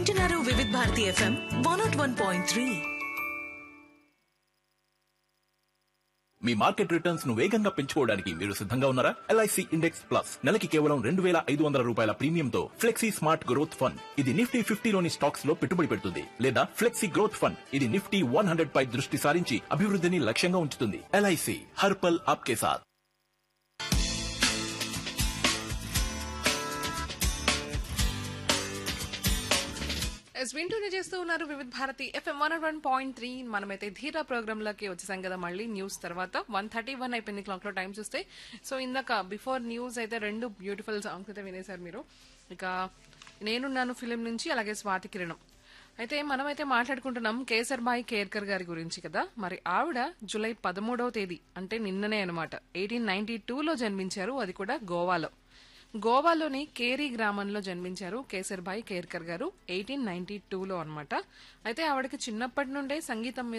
వింటున్నారు Vividh Bharati FM one nought one point three మీ market returns ను వేగంగా పెంచుకోవడానికి మీరు సిద్ధంగా ఉన్నారా ఎల్ఐసి ఇండెక్స్ ప్లస్ నెలకి కేవలం రెండు వేల ఐదు వందల రూపాయల ప్రీమియంతో ఫ్లెక్సీ స్మార్ట్ గ్రోత్ ఫండ్ ఇది నిఫ్టీ ఫిఫ్టీలోని స్టాక్స్ లో పెట్టుబడి పెడుతుంది లేదా ఫ్లెక్సీ గ్రోత్ ఫండ్ ఇది నిఫ్టీ వన్ హండ్రెడ్ పై దృష్టి సారించి అభివృద్ధిని లక్ష్యంగా ఉంచుతుంది ఎల్ఐసి హర్పల్ ఆప్కే సాథ్ ఎస్ వింటూనే చేస్తూ ఉన్నారు Vividh Bharati FM one one point three మనమైతే ధీరా ప్రోగ్రామ్ లోకి వచ్చేసాం కదా మళ్ళీ న్యూస్ తర్వాత వన్ థర్టీ వన్ అయిపోయింది క్లాక్ లో టైం చూస్తే సో ఇందాక బిఫోర్ న్యూస్ అయితే రెండు బ్యూటిఫుల్ సాంగ్స్ అయితే వినేశారు మీరు ఇక నేనున్నాను ఫిలిం నుంచి అలాగే స్వాతి కిరణం అయితే మనమైతే మాట్లాడుకుంటున్నాం కేసర్ బాయ్ కేర్కర్ గారి గురించి కదా మరి ఆవిడ జూలై పదమూడవ తేదీ అంటే నిన్ననే అనమాట ఎయిటీన్ నైన్టీ టూలో జన్మించారు అది కూడా గోవాలో గోవాలోని కేరీ గ్రామంలో జన్మించారు కేసర్భాయ్ కేర్కర్ గారు ఎయిటీన్ నైన్టీ టూలో అనమాట అయితే ఆవిడకి చిన్నప్పటి నుండే సంగీతం మీద